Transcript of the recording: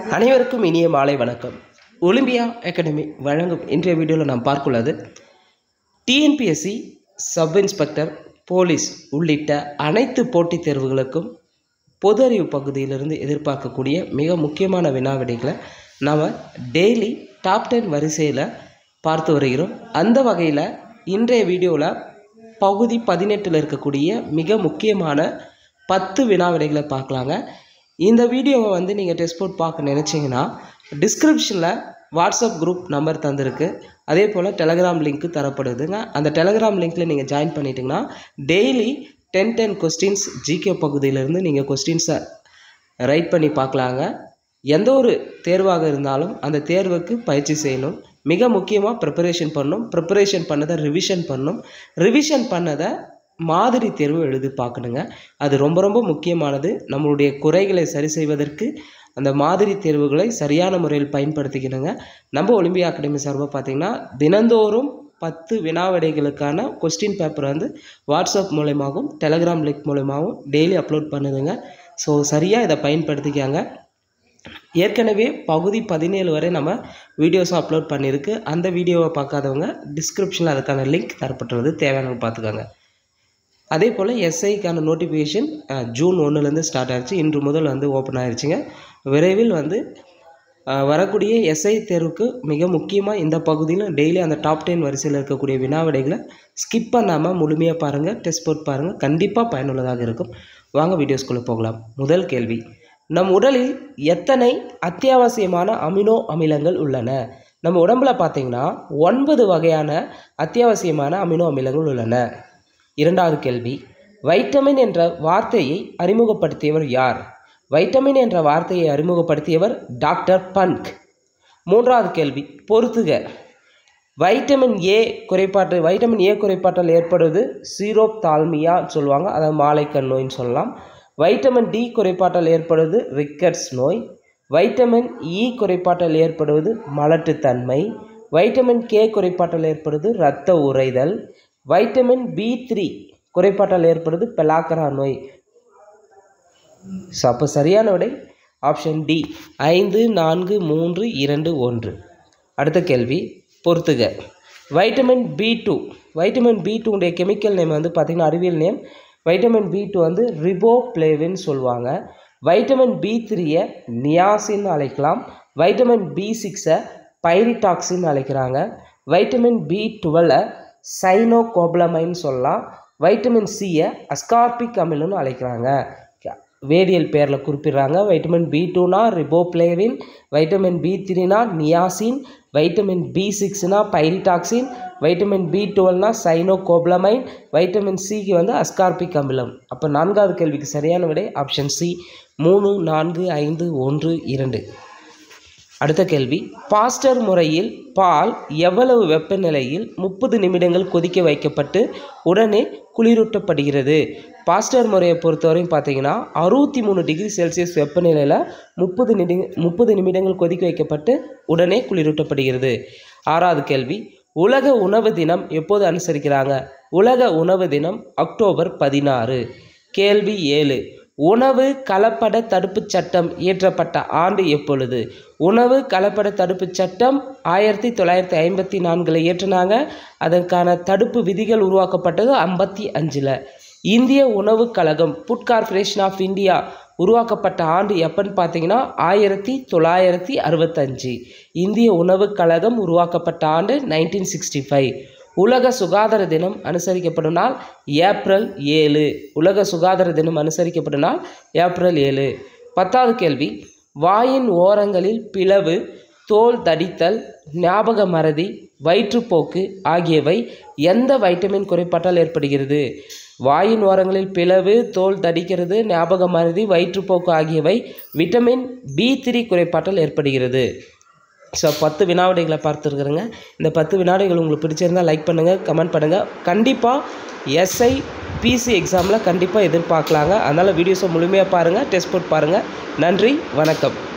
அனைவருக்கும் இனிய மாலை வணக்கம் ஒலிம்பியா அகாடமி வழங்கும் இன்றைய வீடியோவில் நாம் பார்க்குள்ளது டிஎன்பிஎஸ்சி சப் இன்ஸ்பெக்டர் போலீஸ் உள்ளிட்ட அனைத்து போட்டித் தேர்வுகளுக்கும் பொது அறிவு பகுதியிலிருந்து எதிர்பார்க்கக்கூடிய மிக முக்கியமான வினாவிடைகளை நாம் டெய்லி டாப் டென் வரிசையில் பார்த்து வருகிறோம் அந்த வகையில் இன்றைய வீடியோவில் பகுதி பதினெட்டில் இருக்கக்கூடிய மிக முக்கியமான பத்து வினாவிடைகளை பார்க்கலாங்க இந்த வீடியோவை வந்து நீங்கள் டெஸ்ட் போட் பார்க்க நினச்சிங்கன்னா டிஸ்கிரிப்ஷனில் வாட்ஸ்அப் குரூப் நம்பர் தந்திருக்கு அதே போல் டெலகிராம் லிங்க்கு தரப்படுதுங்க அந்த டெலகிராம் லிங்க்கில் நீங்கள் ஜாயின் பண்ணிட்டீங்கன்னா daily ten ten questions G பகுதியிலேருந்து நீங்கள் கொஸ்டின்ஸை ரைட் பண்ணி பார்க்கலாங்க எந்த ஒரு தேர்வாக இருந்தாலும் அந்த தேர்வுக்கு பயிற்சி செய்யணும் மிக முக்கியமாக ப்ரிப்பரேஷன் பண்ணணும் ப்ரிப்பரேஷன் பண்ணதை ரிவிஷன் பண்ணணும் ரிவிஷன் பண்ணதை மாதிரி தேர்வு எழுதி பார்க்கணுங்க அது ரொம்ப ரொம்ப முக்கியமானது நம்மளுடைய குறைகளை சரி செய்வதற்கு அந்த மாதிரி தேர்வுகளை சரியான முறையில் பயன்படுத்திக்கணுங்க நம்ம ஒலிம்பியா அகாடமி சார்பாக பார்த்திங்கன்னா தினந்தோறும் பத்து வினாவிடைகளுக்கான கொஸ்டின் பேப்பர் வந்து வாட்ஸ்அப் மூலயமாகவும் டெலகிராம் லிங்க் மூலயமாகவும் டெய்லி அப்லோட் பண்ணுதுங்க ஸோ சரியாக இதை பயன்படுத்திக்காங்க ஏற்கனவே பகுதி பதினேழு வரை நம்ம வீடியோஸும் அப்லோட் பண்ணியிருக்கு அந்த வீடியோவை பார்க்காதவங்க டிஸ்கிரிப்ஷனில் அதுக்கான லிங்க் தரப்பட்டுள்ளது தேவையானவங்க பார்த்துக்கோங்க அதே போல் எஸ்ஐக்கான நோட்டிஃபிகேஷன் ஜூன் ஒன்றுலேருந்து ஸ்டார்ட் ஆயிடுச்சு இன்று முதல் வந்து ஓப்பன் ஆயிடுச்சுங்க விரைவில் வந்து அஹ், வரக்கூடிய எஸ்ஐ தேர்வுக்கு மிக முக்கியமாக இந்த பகுதியில் டெய்லி அந்த டாப் டென் வரிசையில் இருக்கக்கூடிய வினாவிடைகளை ஸ்கிப் பண்ணாமல் முழுமையாக பாருங்கள் டெஸ்ட் போட்டு பாருங்கள் கண்டிப்பாக பயனுள்ளதாக இருக்கும் வாங்க வீடியோஸ்குள்ளே போகலாம் முதல் கேள்வி நம் உடலில் எத்தனை அத்தியாவசியமான அமினோ அமிலங்கள் உள்ளன நம்ம உடம்புல பார்த்தீங்கன்னா ஒன்பது வகையான அத்தியாவசியமான அமினோ அமிலங்கள் உள்ளன இரண்டாவது கேள்வி வைட்டமின் என்ற வார்த்தையை அறிமுகப்படுத்தியவர் யார் வைட்டமின் என்ற வார்த்தையை அறிமுகப்படுத்தியவர் டாக்டர் பன்க் மூன்றாவது கேள்வி பொறுத்துக வைட்டமின் ஏ குறைபாட்டு வைட்டமின் ஏ குறைபாட்டால் ஏற்படுவது சீரோப்தால்மியா சொல்லுவாங்க அதாவது மாலைக்கண் நோயின்னு சொல்லலாம் வைட்டமின் டி குறைபாட்டால் ஏற்படுவது ரிக்கட்ஸ் நோய் வைட்டமின் இ குறைபாட்டால் ஏற்படுவது மலட்டுத்தன்மை வைட்டமின் கே குறைபாட்டால் ஏற்படுவது இரத்த உறைதல் வைட்டமின் பி த்ரீ குறைபாட்டால் ஏற்படுவது பெலாக்கரா நோய் ஸோ அப்போ சரியான விடை ஆப்ஷன் டி ஐந்து நான்கு மூன்று இரண்டு ஒன்று அடுத்த கேள்வி பொறுத்துக vitamin B two vitamin B டூடைய கெமிக்கல் நேம் வந்து பார்த்திங்கன்னா அறிவியல் நேம் வைட்டமின் பி டூ வந்து ரிபோப்ளேவின் சொல்லுவாங்க வைட்டமின் பி த்ரீயை நியாசின்னு அழைக்கலாம் வைட்டமின் பி சிக்ஸை பைரிடாக்சின் அழைக்கிறாங்க வைட்டமின் பி டுவெலை சைனோகோப்ளமைன்னு சொல்லலாம் வைட்டமின் சியை அஸ்கார்பிக் அமிலன்னு அழைக்கிறாங்க வேதியியல் பேரில் குறிப்பிடுறாங்க வைட்டமின் பி டூனா ரிபோப்ளேவின் வைட்டமின் பி த்ரீனா நியாசின் வைட்டமின் பி சிக்ஸ்னா பைரிடாக்சின் வைட்டமின் பி டுவெல்னா சைனோகோப்ளமைன் வைட்டமின் சிக்கு வந்து அஸ்கார்பிக் அமிலம் அப்போ நான்காவது கேள்விக்கு சரியான விடை ஆப்ஷன் சி மூணு நான்கு ஐந்து ஒன்று இரண்டு அடுத்த கேள்வி பாஸ்டர் முறையில் பால் எவ்வளவு வெப்பநிலையில் முப்பது நிமிடங்கள் கொதிக்க வைக்கப்பட்டு உடனே குளிரூட்டப்படுகிறது பாஸ்டர் முறையை பொறுத்தவரையும் பார்த்தீங்கன்னா அறுபத்தி மூணு டிகிரி செல்சியஸ் வெப்பநிலையில் முப்பது நிமி முப்பது நிமிடங்கள் கொதிக்க வைக்கப்பட்டு உடனே குளிரூட்டப்படுகிறது ஆறாவது கேள்வி உலக உணவு தினம் எப்போது அனுசரிக்கிறாங்க உலக உணவு தினம் அக்டோபர் பதினாறு கேள்வி ஏழு உணவு கலப்பட தடுப்புச் சட்டம் இயற்றப்பட்ட ஆண்டு எப்பொழுது உணவு கலப்பட தடுப்புச் சட்டம் ஆயிரத்தி தொள்ளாயிரத்தி ஐம்பத்தி நான்கில் இயற்றினாங்க அதற்கான தடுப்பு விதிகள் உருவாக்கப்பட்டது ஐம்பத்தி அஞ்சில் இந்திய உணவுக் கழகம் ஃபுட் கார்ப்பரேஷன் ஆஃப் இந்தியா உருவாக்கப்பட்ட ஆண்டு எப்பன்னு பார்த்தீங்கன்னா ஆயிரத்தி தொள்ளாயிரத்தி அறுபத்தஞ்சு இந்திய உணவுக் கழகம் உருவாக்கப்பட்ட ஆண்டு நைன்டீன் சிக்ஸ்டி ஃபைவ் உலக சுகாதார தினம் அனுசரிக்கப்படும் நாள் ஏப்ரல் ஏழு உலக சுகாதார தினம் அனுசரிக்கப்படும் நாள் ஏப்ரல் ஏழு பத்தாவது கேள்வி வாயின் ஓரங்களில் பிளவு தோல் தடித்தல் ஞாபக மறதி வயிற்றுப்போக்கு ஆகியவை எந்த வைட்டமின் குறைபாட்டால் ஏற்படுகிறது வாயின் ஓரங்களில் பிளவு தோல் தடிக்கிறது ஞாபக மறதி வயிற்றுப்போக்கு ஆகியவை விட்டமின் பி த்ரீ குறைபாட்டால் ஏற்படுகிறது ஸோ பத்து வினாவிடைகளை பார்த்துருக்குறேங்க இந்த பத்து வினாடிகள் உங்களுக்கு பிடிச்சிருந்தால் லைக் பண்ணுங்கள் கமெண்ட் பண்ணுங்கள் கண்டிப்பாக எஸ்ஐ பிசி எக்ஸாமில் கண்டிப்பாக எதிர்பார்க்கலாங்க அதனால் வீடியோஸை முழுமையாக பாருங்கள் டெஸ்ட் போட்டு பாருங்கள் நன்றி வணக்கம்